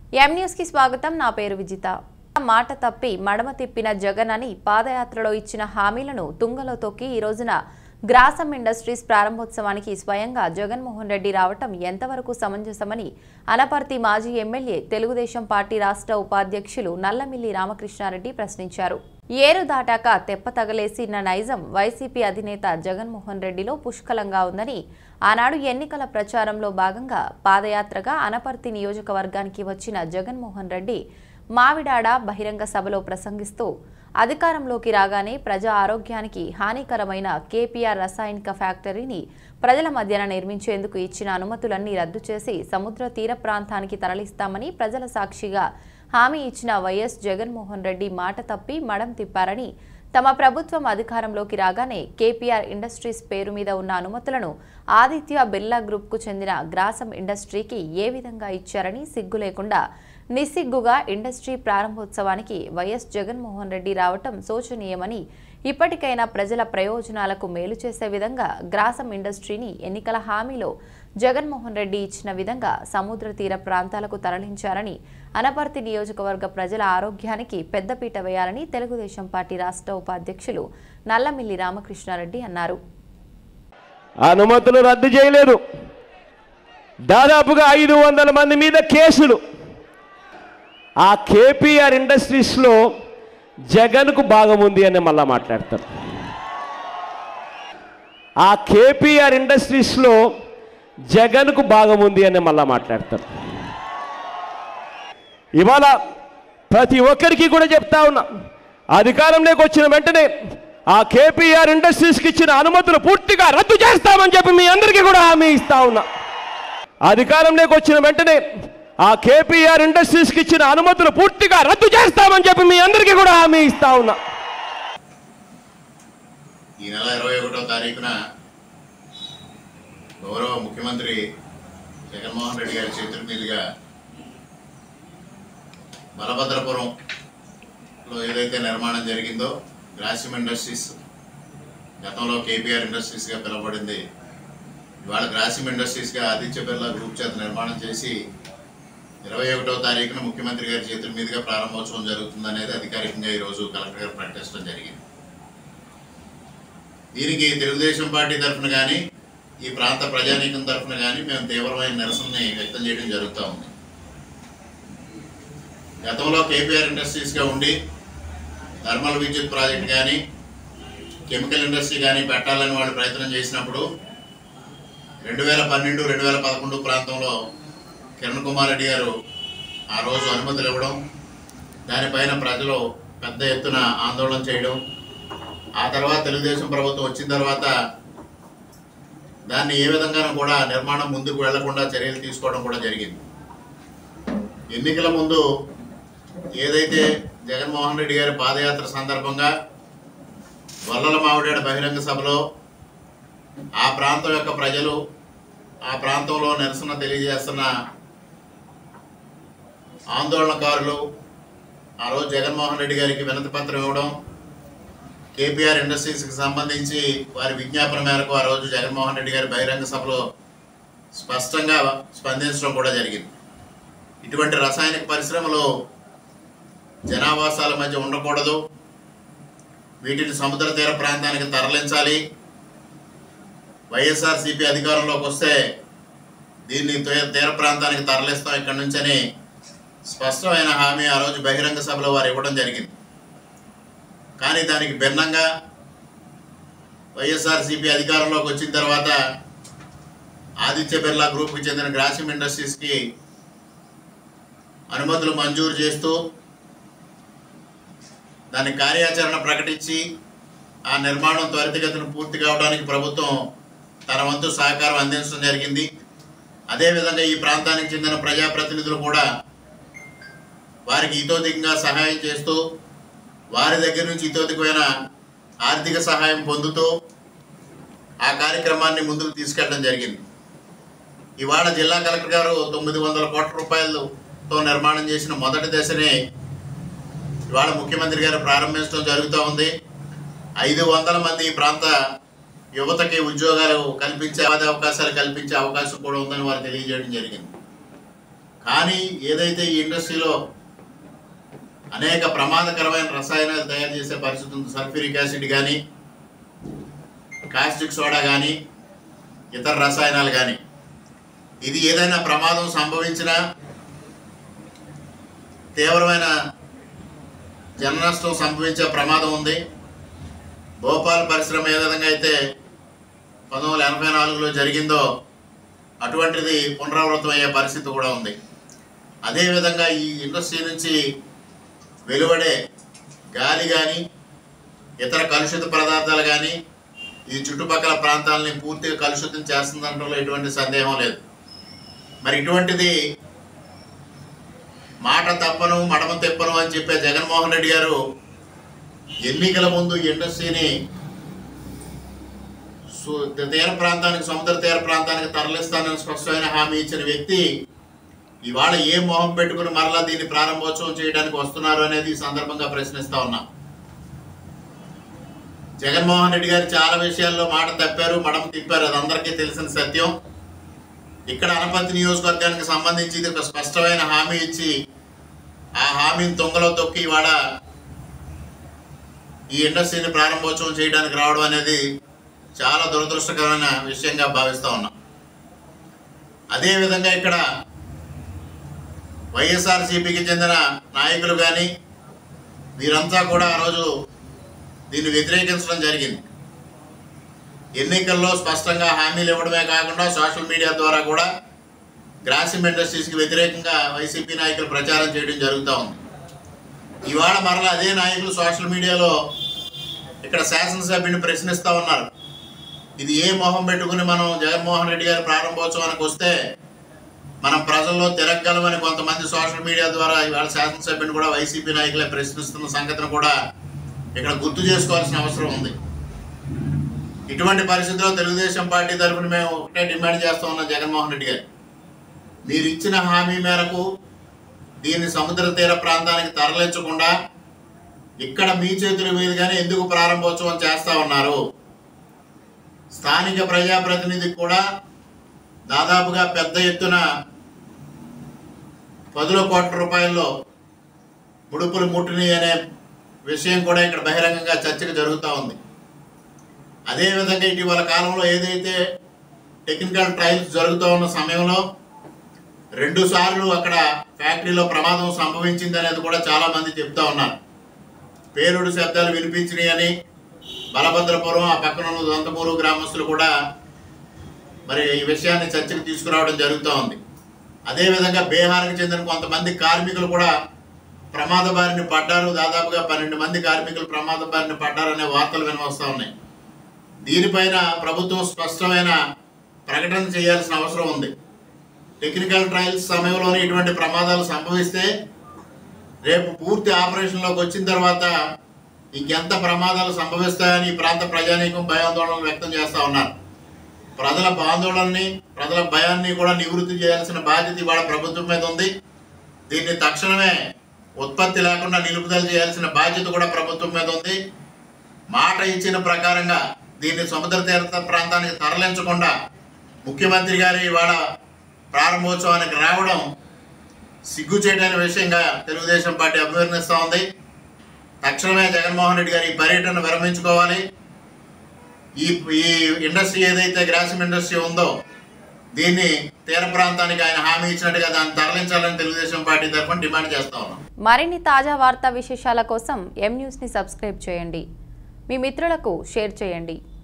M news కి స్వాగతం నా పేరు విజిత మాట తప్పి మడమ తిప్పిన జగన్ అని పాదయాత్రలో ఇచ్చిన హామీలను తుంగలో తొక్కి ఈ రోజున గ్రాసం ఇండస్ట్రీస్ ప్రారంభోత్సవానికి స్వయంగా జగన్మోహన్ రెడ్డి రావటం ఎంతవరకు సమంజసమని అనపర్తి మాజీ ఎమ్మెల్యే తెలుగుదేశం పార్టీ రాష్ట్ర ఉపాధ్యక్షులు నల్లమిల్లి రామకృష్ణారెడ్డి ప్రశ్నించారు ఏరు దాటాక తెప్ప తగలేసిన నైజం వైసీపీ అధినేత జగన్మోహన్ రెడ్డిలో పుష్కలంగా ఉందని ఆనాడు ఎన్నికల ప్రచారంలో భాగంగా పాదయాత్రగా అనపర్తి నియోజకవర్గానికి వచ్చిన జగన్మోహన్ రెడ్డి మావిడాడ బహిరంగ సభలో ప్రసంగిస్తూ అధికారంలోకి రాగానే ప్రజా ఆరోగ్యానికి హానికరమైన కేపీఆర్ రసాయనిక ఫ్యాక్టరీని ప్రజల మధ్యన నిర్మించేందుకు ఇచ్చిన అనుమతులన్నీ రద్దు చేసి సముద్ర తీర ప్రాంతానికి తరలిస్తామని ప్రజల సాక్షిగా హామీ ఇచ్చిన వైఎస్ జగన్మోహన్ రెడ్డి మాట తప్పి మడం తిప్పారని తమ ప్రభుత్వం అధికారంలోకి రాగానే కేపీఆర్ ఇండస్ట్రీస్ పేరు మీద ఉన్న అనుమతులను ఆదిత్య బిర్లా గ్రూప్కు చెందిన గ్రాసం ఇండస్ట్రీకి ఏ విధంగా ఇచ్చారని సిగ్గు లేకుండా నిస్సిగ్గుగా ఇండస్ట్రీ ప్రారంభోత్సవానికి వైఎస్ జగన్మోహన్ రెడ్డి రావటం శోచనీయమని ఇప్పటికైనా ప్రజల ప్రయోజనాలకు మేలు చేసే విధంగా గ్రాసం ఇండస్ట్రీని ఎన్నికల హామీలో జగన్మోహన్ రెడ్డి ఇచ్చిన విధంగా సముద్ర తీర ప్రాంతాలకు తరలించారని అనపర్తి నియోజకవర్గ ప్రజల ఆరోగ్యానికి పెద్దపీట వేయాలని తెలుగుదేశం పార్టీ రాష్ట్ర ఉపాధ్యక్షులు నల్లమిల్లి రామకృష్ణారెడ్డి అన్నారు అనుమతులు రద్దు చేయలేదు దాదాపుగా ఐదు వందల మంది మీద కేసులు ఆ కేపీఆర్ ఇండస్ట్రీస్లో జగన్కు భాగం ఉంది అని మళ్ళా మాట్లాడతారు ఆ కేపీఆర్ ఇండస్ట్రీస్లో జగన్కు భాగం ఉంది అని మళ్ళా మాట్లాడతారు ఇవాళ ప్రతి ఒక్కరికి కూడా చెప్తా ఉన్నా అధికారంలోకి వచ్చిన వెంటనే ఆ కేపీఆర్ ఇండస్ట్రీస్కి ఇచ్చిన అనుమతులు పూర్తిగా రద్దు చేస్తామని చెప్పి మీ అందరికీ కూడా హామీ ఇస్తా ఉన్నా అధికారంలోకి వచ్చిన వెంటనే ఆ కేపీఆర్ ఇండస్ట్రీస్కి ఇచ్చిన అనుమతులు పూర్తిగా రద్దు చేస్తామని చెప్పి మీ అందరికీ కూడా హామీ ఇస్తా ఉన్నా ఈ నెల ఇరవై ఒకటో తారీఖున గౌరవ ముఖ్యమంత్రి జగన్మోహన్ రెడ్డి గారి చేతుల మీదుగా బలభద్రపురంలో ఏదైతే నిర్మాణం జరిగిందో గ్రాసిమ్ ఇండస్ట్రీస్ గతంలో కేపీఆర్ ఇండస్ట్రీస్గా పిలువబడింది ఇవాళ గ్రాసిమ్ ఇండస్ట్రీస్గా ఆదిత్య బిర్లా గ్రూప్ చేత నిర్మాణం చేసి ఇరవై ఒకటో తారీఖున ముఖ్యమంత్రి గారి చేతుల మీదుగా ప్రారంభోత్సవం జరుగుతుందనేది అధికారికంగా ఈరోజు కలెక్టర్ గారు ప్రకటించడం జరిగింది దీనికి తెలుగుదేశం పార్టీ తరఫున కానీ ఈ ప్రాంత ప్రజానీకం తరఫున కానీ మేము తీవ్రమైన నిరసనని వ్యక్తం చేయడం జరుగుతూ ఉంది గతంలో కేపీఆర్ ఇండస్ట్రీస్గా ఉండి థర్మల్ విద్యుత్ ప్రాజెక్ట్ కానీ కెమికల్ ఇండస్ట్రీ కానీ పెట్టాలని వాళ్ళు ప్రయత్నం చేసినప్పుడు రెండు వేల పన్నెండు రెండు వేల పదకొండు ప్రాంతంలో కిరణ్ కుమార్ రెడ్డి గారు ఆ రోజు అనుమతులు ఇవ్వడం దానిపైన ప్రజలు పెద్ద ఎత్తున ఆందోళన చేయడం ఆ తర్వాత తెలుగుదేశం ప్రభుత్వం వచ్చిన తర్వాత దాన్ని ఏ విధంగానూ కూడా నిర్మాణం ముందుకు వెళ్లకుండా చర్యలు తీసుకోవడం కూడా జరిగింది ఎన్నికల ముందు ఏదైతే జగన్మోహన్ రెడ్డి గారి పాదయాత్ర సందర్భంగా వల్లల మావిడాడ బహిరంగ సభలో ఆ ప్రాంతం యొక్క ప్రజలు ఆ ప్రాంతంలో నిరసన తెలియజేస్తున్న ఆందోళనకారులు ఆ రోజు జగన్మోహన్ రెడ్డి గారికి వినతి పత్రం ఇవ్వడం కేపీఆర్ ఇండస్ట్రీస్కి సంబంధించి వారి విజ్ఞాపన మేరకు ఆ రోజు జగన్మోహన్ రెడ్డి గారి బహిరంగ సభలో స్పష్టంగా స్పందించడం కూడా జరిగింది ఇటువంటి రసాయనిక పరిశ్రమలు జనావాసాల మధ్య ఉండకూడదు వీటిని సముద్ర తీర ప్రాంతానికి తరలించాలి వైఎస్ఆర్సీపీ అధికారంలోకి వస్తే దీన్ని తీ- తీర ప్రాంతానికి తరలిస్తాం ఇక్కడి నుంచని స్పష్టమైన హామీ ఆ రోజు బహిరంగ సభలో వారు ఇవ్వడం జరిగింది కానీ దానికి భిన్నంగా వైఎస్ఆర్సీపీ అధికారంలోకి వచ్చిన తర్వాత ఆదిత్య బిర్లా గ్రూప్కి చెందిన గ్రాసిమ్ ఇండస్ట్రీస్కి అనుమతులు మంజూరు చేస్తూ దాని కార్యాచరణ ప్రకటించి ఆ నిర్మాణం త్వరితగతిన పూర్తి కావడానికి ప్రభుత్వం తన వంతు సహకారం అందించడం జరిగింది అదేవిధంగా ఈ ప్రాంతానికి చెందిన ప్రజాప్రతినిధులు కూడా వారికి ఇతోధికంగా సహాయం చేస్తూ వారి దగ్గర నుంచి ఇతోధికమైన ఆర్థిక సహాయం పొందుతూ ఆ కార్యక్రమాన్ని ముందుకు తీసుకెళ్ళడం జరిగింది ఇవాళ జిల్లా కలెక్టర్ గారు తొమ్మిది వందల కోట్ల రూపాయలతో నిర్మాణం చేసిన మొదటి దశని ఇవాళ ముఖ్యమంత్రి గారు ప్రారంభించడం జరుగుతూ ఉంది ఐదు వందల మంది ఈ ప్రాంత యువతకి ఉద్యోగాలు కల్పించే ఉపాధి అవకాశాలు కల్పించే అవకాశం కూడా ఉందని వారు తెలియజేయడం జరిగింది కానీ ఏదైతే ఈ ఇండస్ట్రీలో అనేక ప్రమాదకరమైన రసాయనాలు తయారు చేసే పరిస్థితి ఉంది సల్ఫ్యూరిక్ యాసిడ్ కానీ కాస్టిక్ సోడా కానీ ఇతర రసాయనాలు కానీ ఇది ఏదైనా ప్రమాదం సంభవించినా తీవ్రమైన జన నష్టం సంభవించే ప్రమాదం ఉంది భోపాల్ పరిశ్రమ ఏ విధంగా అయితే పంతొమ్మిది వందల ఎనభై నాలుగులో జరిగిందో అటువంటిది పునరావృతం అయ్యే పరిస్థితి కూడా ఉంది అదేవిధంగా ఈ ఇండస్ట్రీ నుంచి వెలువడే గాలి కానీ ఇతర కలుషిత పదార్థాలు కానీ ఈ చుట్టుపక్కల ప్రాంతాలని పూర్తిగా కలుషితం చేస్తుందంటలో ఎటువంటి సందేహం లేదు మరి ఇటువంటిది మాట తప్పను మడమ తెప్పను అని చెప్పే జగన్మోహన్ రెడ్డి గారు ఎన్నికల ముందు ఈ ఇండస్ట్రీని సు- తీర ప్రాంతానికి సముద్ర తీర ప్రాంతానికి తరలిస్తానని స్పష్టమైన హామీ ఇచ్చిన వ్యక్తి ఇవాళ ఏ మొహం పెట్టుకుని మరలా దీన్ని ప్రారంభోత్సవం చేయడానికి వస్తున్నారు అనేది ఈ సందర్భంగా ప్రశ్నిస్తా ఉన్నా జగన్మోహన్ రెడ్డి గారు చాలా విషయాల్లో మాట తప్పారు మడమ తిప్పారు అది అందరికీ తెలిసిన సత్యం ఇక్కడ అనపర్తి నియోజకవర్గానికి సంబంధించి ఇది ఒక స్పష్టమైన హామీ ఇచ్చి ఆ హామీని తొంగలో తొక్కి ఇవాళ ఈ ఇండస్ట్రీని ప్రారంభోత్సవం చేయడానికి రావడం అనేది చాలా దురదృష్టకరమైన విషయంగా భావిస్తా ఉన్నాం అదేవిధంగా ఇక్కడ వైఎస్ఆర్సీపీకి చెందిన నాయకులు కానీ వీరంతా కూడా ఆ రోజు దీన్ని వ్యతిరేకించడం జరిగింది ఎన్నికల్లో స్పష్టంగా హామీలు ఇవ్వడమే కాకుండా సోషల్ మీడియా ద్వారా కూడా గ్రాసిమ్ ఇండస్ట్రీస్కి వ్యతిరేకంగా వైసీపీ నాయకులు ప్రచారం చేయడం జరుగుతూ ఉంది ఇవాళ మరలా అదే నాయకులు సోషల్ మీడియాలో ఇక్కడ శాసనసభ్యుని ప్రశ్నిస్తూ ఉన్నారు ఇది ఏ మొహం పెట్టుకుని మనం జగన్మోహన్ రెడ్డి గారి ప్రారంభోత్సవానికి వస్తే మనం ప్రజల్లో తిరగలమని కొంతమంది సోషల్ మీడియా ద్వారా ఇవాళ శాసనసభ్యుని కూడా వైసీపీ నాయకులే ప్రశ్నిస్తున్న సంగతిని కూడా ఇక్కడ గుర్తు చేసుకోవాల్సిన అవసరం ఉంది ఇటువంటి పరిస్థితుల్లో తెలుగుదేశం పార్టీ తరఫున మేము ఒకటే డిమాండ్ చేస్తూ ఉన్నాం జగన్మోహన్ రెడ్డి గారు మీరు ఇచ్చిన హామీ మేరకు దీన్ని సముద్ర తీర ప్రాంతానికి తరలించకుండా ఇక్కడ మీ చేతుల మీదుగానే ఎందుకు ప్రారంభోత్సవం చేస్తా ఉన్నారు స్థానిక ప్రజాప్రతినిధికి కూడా దాదాపుగా పెద్ద ఎత్తున పదుల కోట్ల రూపాయల్లో ముడుపులు ముట్టిని అనే విషయం కూడా ఇక్కడ బహిరంగంగా చర్చకు జరుగుతూ ఉంది అదేవిధంగా ఇటీవల కాలంలో ఏదైతే టెక్నికల్ ట్రయల్స్ జరుగుతూ ఉన్న సమయంలో రెండు సార్లు అక్కడ ఫ్యాక్టరీలో ప్రమాదం సంభవించింది అనేది కూడా చాలా మంది చెప్తా ఉన్నారు పేలుడు శబ్దాలు వినిపించినాయి అని బలభద్రపురం ఆ పక్కన ఉన్న దొంతమూరు గ్రామస్తులు కూడా మరి ఈ విషయాన్ని చర్చకు తీసుకురావడం జరుగుతూ ఉంది అదేవిధంగా బీహార్కి చెందిన కొంతమంది కార్మికులు కూడా ప్రమాద బారిన పడ్డారు దాదాపుగా పన్నెండు మంది కార్మికులు ప్రమాద బారిన పడ్డారనే వార్తలు వినవస్తూ ఉన్నాయి దీనిపైన ప్రభుత్వం స్పష్టమైన ప్రకటన చేయాల్సిన అవసరం ఉంది టెక్నికల్ ట్రయల్స్ సమయంలోనే ఇటువంటి ప్రమాదాలు సంభవిస్తే రేపు పూర్తి ఆపరేషన్లోకి వచ్చిన తర్వాత ఇంకెంత ప్రమాదాలు సంభవిస్తాయని ఈ ప్రాంత ప్రజానీకం భయాందోళనలు వ్యక్తం చేస్తూ ఉన్నారు ప్రజల ఆందోళనని ప్రజల భయాన్ని కూడా నివృత్తి చేయాల్సిన బాధ్యత ఇవాళ ప్రభుత్వం మీద ఉంది దీన్ని తక్షణమే ఉత్పత్తి లేకుండా నిలుపుదల చేయాల్సిన బాధ్యత కూడా ప్రభుత్వం మీద ఉంది మాట ఇచ్చిన ప్రకారంగా దీన్ని సముద్ర తీర ప్రాంతానికి తరలించకుండా ముఖ్యమంత్రి గారు ఇవాళ ప్రారంభోత్సవానికి రావడం సిగ్గు చేయడానికి విషయంగా తెలుగుదేశం పార్టీ అభివర్ణిస్తూ ఉంది తక్షణమే జగన్మోహన్ రెడ్డి గారు ఈ పర్యటన విరమించుకోవాలి ఈ ఈ ఇండస్ట్రీ ఏదైతే గ్రాసిమ్ ఇండస్ట్రీ ఉందో దీన్ని తీర ప్రాంతానికి ఆయన హామీ ఇచ్చినట్టుగా దాన్ని తరలించాలని తెలుగుదేశం పార్టీ తరఫున డిమాండ్ చేస్తా ఉన్నాం మరిన్ని తాజా వార్తా విశేషాల కోసం ఎం న్యూస్ని సబ్స్క్రైబ్ చేయండి మీ మిత్రులకు షేర్ చేయండి